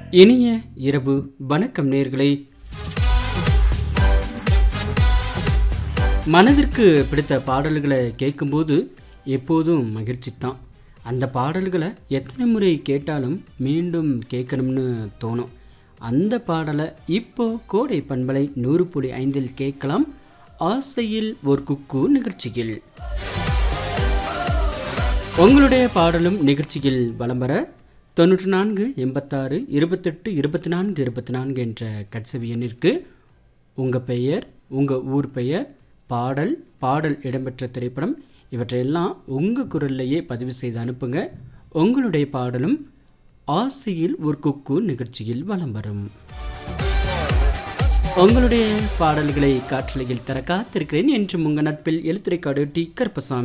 இனிய இரவு வணக்கம் நேர்களே மனதிற்கு பிடித்த பாடல்களை கேட்கும்போது எப்போதும் மகிழ்ச்சி தான் அந்த பாடல்களை எத்தனை முறை கேட்டாலும் மீண்டும் கேட்கணும்னு தோணும் அந்த பாடலை இப்போ கோடை பண்பலை நூறு புள்ளி ஐந்தில் கேட்கலாம் ஆசையில் ஒரு குக்கு நிகழ்ச்சியில் உங்களுடைய பாடலும் நிகழ்ச்சியில் வலம் வர தொண்ணூற்றி நான்கு எண்பத்தாறு இருபத்தெட்டு இருபத்தி நான்கு இருபத்தி நான்கு என்ற கட்சவி எண்ணிற்கு உங்கள் பெயர் உங்கள் ஊர் பெயர் பாடல் பாடல் இடம்பெற்ற திரைப்படம் இவற்றையெல்லாம் உங்கள் குரல்லையே பதிவு செய்து அனுப்புங்க உங்களுடைய பாடலும் ஆசையில் ஒரு குக்கு நிகழ்ச்சியில் வலம் வரும் உங்களுடைய பாடல்களை காற்றலையில் தர காத்திருக்கிறேன் என்று உங்கள் நட்பில் எழுத்துரைக்காடு டி கருப்பசாமி